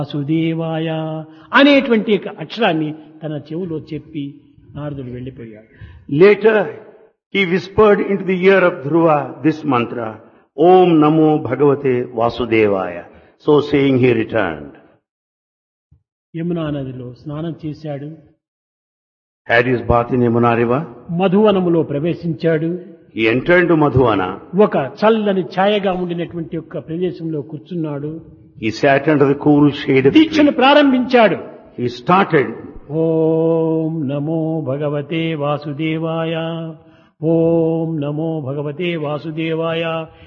వాసుదేవాయ అనేటువంటి ఒక అక్షరాన్ని తన చెవులో చెప్పి నారదుడు వెళ్ళిపోయాడు Later, he whispered into the ear of Dhruva this mantra, Om Namo Bhagavate Vasudevaya. So saying, he returned. Yamuna నదిలో స్నానం చేశాడు Had his bath in Yamuna river. మధువనములో ప్రవేశించాడు He entered into Madhuvana. ఒక చల్లని ఛాయగా ఉండినటువంటి యొక్క ప్రదేశంలో కూర్చున్నాడు He sat under the cool shade of the దీక్షను tree. ప్రారంభించాడు He started, ఓం నమో భగవతే వాసుదేవాయ ఓం నమో భగవతే వాసుదేవాయ